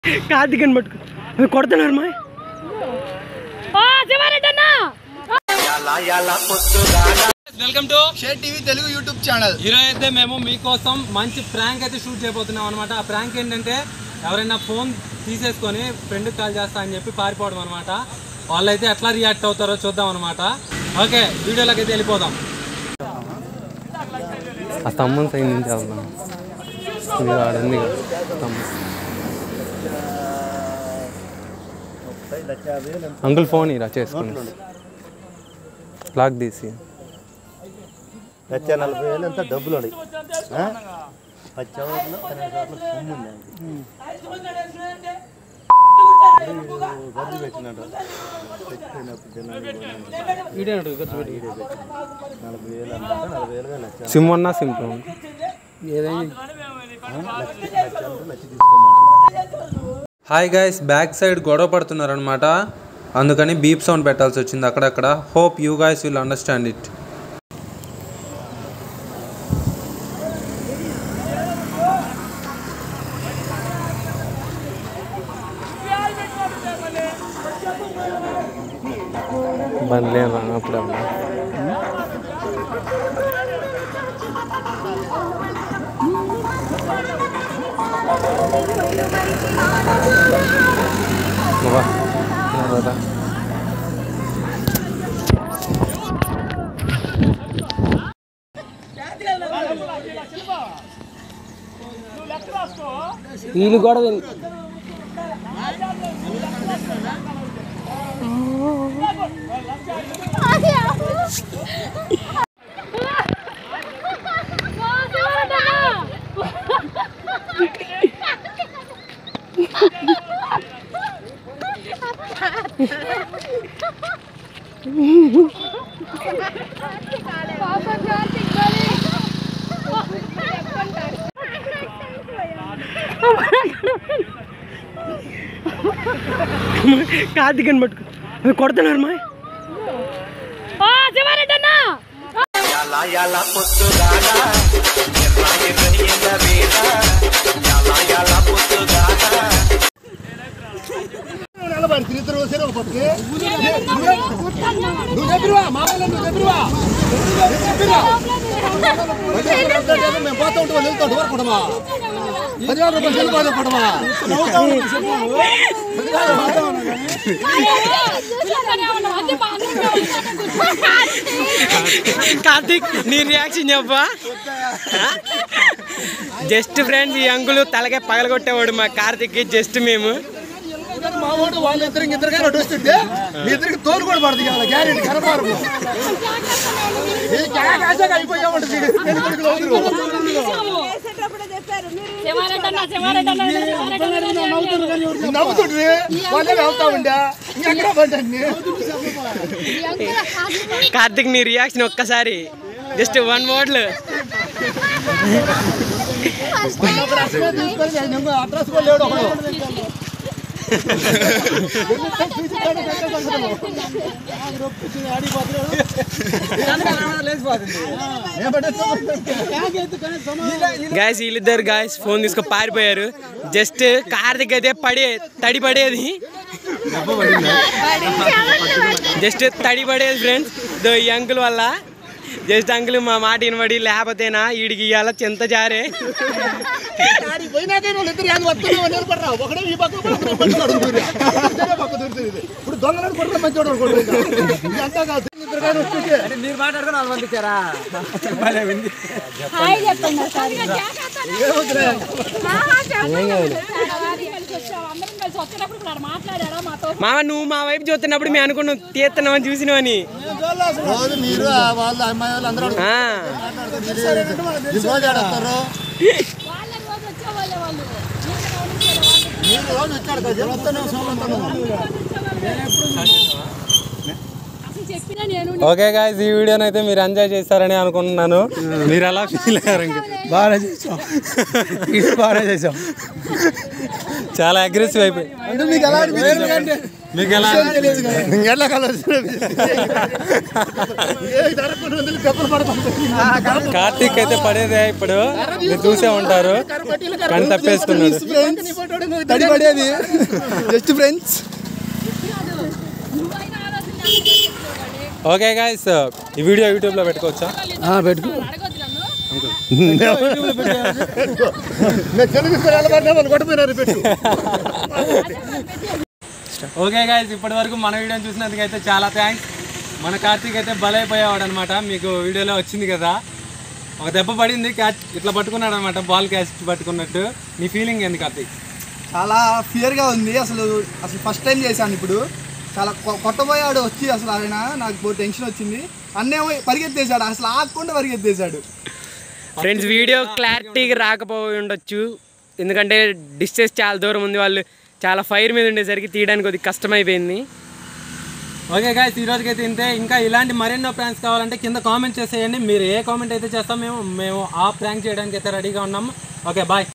కార్తీక్ అని పట్టుకు అవి కొడుతున్నారు మా welcome to share TV Telugu YouTube channel ఈరోజు అయితే మేము మీకోసం మంచి ప్రాంక్ అయితే షూట్ చేయబోతున్నాం అనమాట ఆ ప్రాంక్ ఏంటంటే ఎవరైనా ఫోన్ తీసేసుకొని ఫ్రెండ్కి కాల్ చేస్తా అని చెప్పి పారిపోవడం అనమాట వాళ్ళైతే ఎట్లా రియాక్ట్ అవుతారో చూద్దాం అనమాట ఓకే వీడియోలోకి అయితే వెళ్ళిపోదాం ఆ స్తంభం సైడ్ నుంచి వెళ్దాం ఇది ఆడంది స్తంభం అంకుల్ ఫోన్ ఇరా చేసుకుని లాక్ తీసి లక్ష నలభై వేలు ఎంత డబ్బులు ఉన్నాయి ఆ? పది చోట్ల పన్నెండు చోట్ల సొమ్ము ఉంది ఆయనకి. గర్భి పెట్టినట్టు చచ్చిపోయినప్పుడు జనాలు పోయినప్పుడు ఈడే పెట్టినాడు. నలభై వేలు అన్నమాట నలభై వేలుగా లక్ష సిమ్ అన్నా సిమ్ ఆ? లక్ష లక్ష అంటే లక్ష తీసుకోమంటారు హాయ్ గైస్ బ్యాక్ సైడ్ గొడవ పడుతున్నారనమాట అందుకని బీప్ సౌండ్ పెట్టాల్సి వచ్చింది అక్కడక్కడ hope you guys will understand it బండ్లే అప్పుడు వీళ్ళు కూడా కార్తీక్ అని పట్టుకు అవి కొడుతున్నారు మా నిలబడి తిరిగి వచ్చారు ఒక పట్టుకి నువ్వు చెప్పిరువా మా వాళ్ళు నువ్వు చెప్పిరువా నువ్వు చెప్పిరువా మేము పోతా ఉంటాం వెళ్తా ఉంటాం వరకుడమా పదివేల రూపాయలు చెల్లిపోతే పడమా కార్తీక్ నీ రియాక్షన్ చెప్పా జస్ట్ ఫ్రెండ్స్ ఈ అంకులు తలకే పగలగొట్టేవాడు మా కార్తీక్ జస్ట్ మేము మా వాడు వాళ్ళు ఇద్దరికి ఇద్దరు కానీ వస్తుంటే మీ ఇద్దరికి తోలు కూడా పడుతుంది కదా గ్యారెంటీ కనపారు అయిపోయామంటుంది నవ్వుతుండ్రి వాళ్ళే నవ్వుతా ఉండే ఇంకెక్కడ పడ్డాన్ని కార్తీక్ నీ రియాక్షన్ ఒక్కసారి జస్ట్ వన్ వర్డ్లు అడ్రస్ కూడా లేడు ఒకడు గాయస్ వీళ్ళిద్దరు గాయస్ ఫోన్ తీసుకొని పారిపోయారు జస్ట్ కార్తీక్ అయితే పడే తడి పడేది జస్ట్ తడి పడేది ఫ్రెండ్స్ దో ఈ అంకుల్ వల్ల జస్ట్ అంకుల్ మా మాట వినబడి లేకపోతేనా వీడికి ఇవాళ చింత జారే పోయినాకే వాళ్ళు ఇద్దరు యాద వస్తున్నావు నిలబడరా ఒకడే ఈ పక్క ఒకడే మంచివాడు ఉంటుంది. ఇద్దరే పక్క దొరుకుతుంది ఇప్పుడు దొంగలను కొడితే మంచివాడు అనుకుంటుంది అంతా కాదు ఇద్దరు కానీ వస్తుంటే మాట్లాడారా మాతో మామ నువ్వు మా వైపు చూస్తున్నప్పుడు మేము అనుకున్నాం తీస్తున్నామని చూసినావని రోజు మీరు ఆ వాళ్ళ అమ్మాయి వాళ్ళు అందరూ ఆ, ఈ రోజు ఆడతారు వాళ్ళ రోజు వచ్చేవాళ్ళే వాళ్ళు మీరు రోజు వచ్చాడు కదా వస్తున్నాం సోమంతున్నాం అసలు చెప్పినా నేను ఓకే గాయస్ ఈ వీడియోని అయితే మీరు ఎంజాయ్ చేస్తారని అనుకుంటున్నాను మీరు ఎలా ఫీల్ అయ్యారు ఇంకా బాగా చేసాం ఇది బాగా చేసాం చాలా అగ్రెసివ్ అయిపోయి అంటే మీకు ఎలా అనిపించింది మీకు ఎలా ఇంకెట్లా కలవచ్చు ఏ దొరకకుండా ఉంది, దెబ్బలు పడతాయి. కార్తీక్ అయితే పడేదే ఇప్పుడు మీరు చూసే ఉంటారు కని తప్పేసుకున్నాడు తడి పడేది జస్ట్ ఫ్రెండ్స్ నువ్వైనా ఆలోచన చేసి చేసుకోవాలి. ఓకే గాయస్ ఈ వీడియో యూట్యూబ్ లో పెట్టుకోవచ్చా పెట్టుకో అడగొద్దు నన్ను నేను తెలుగు కొట్టపోయినారు పెట్టు ఓకే గాయస్ ఇప్పటి వరకు మన వీడియోని చూసినందుకు అయితే చాలా థ్యాంక్స్ మన కార్తీక్ అయితే బలైపోయావాడు అనమాట మీకు వీడియోలో వచ్చింది కదా ఒక దెబ్బ పడింది క్యాచ్ ఇట్లా పట్టుకున్నాడు అనమాట బాల్ క్యాచ్ పట్టుకున్నట్టు నీ ఫీలింగ్ ఏంది కార్తీక్ చాలా ఫియర్గా ఉంది అసలు అసలు ఫస్ట్ టైం చేశాను ఇప్పుడు చాలా కొ- కొట్టబోయాడు వచ్చి అసలు ఆయన నాకు టెన్షన్ వచ్చింది అన్నేమో పరిగెత్తేసాడు అసలు ఆగకుండా పరిగెత్తేసాడు ఫ్రెండ్స్ వీడియో క్లారిటీగా రాకపోయి ఉండొచ్చు ఎందుకంటే డిస్టెన్స్ చాలా దూరం ఉంది వాళ్ళు చాలా ఫైర్ మీద ఉండేసరికి తీయడానికి కొద్దిగా కష్టమైపోయింది ఓకే గాయస్ ఈ రోజుకైతే ఇంతే ఇంకా ఇలాంటి మరెన్నో ప్రాంక్స్ కావాలంటే కింద కామెంట్ చేసేయండి మీరు ఏ కామెంట్ అయితే చేస్తాం మేము మేము ఆ ప్రాంక్ చేయడానికి అయితే రెడీగా ఉన్నాము ఓకే బాయ్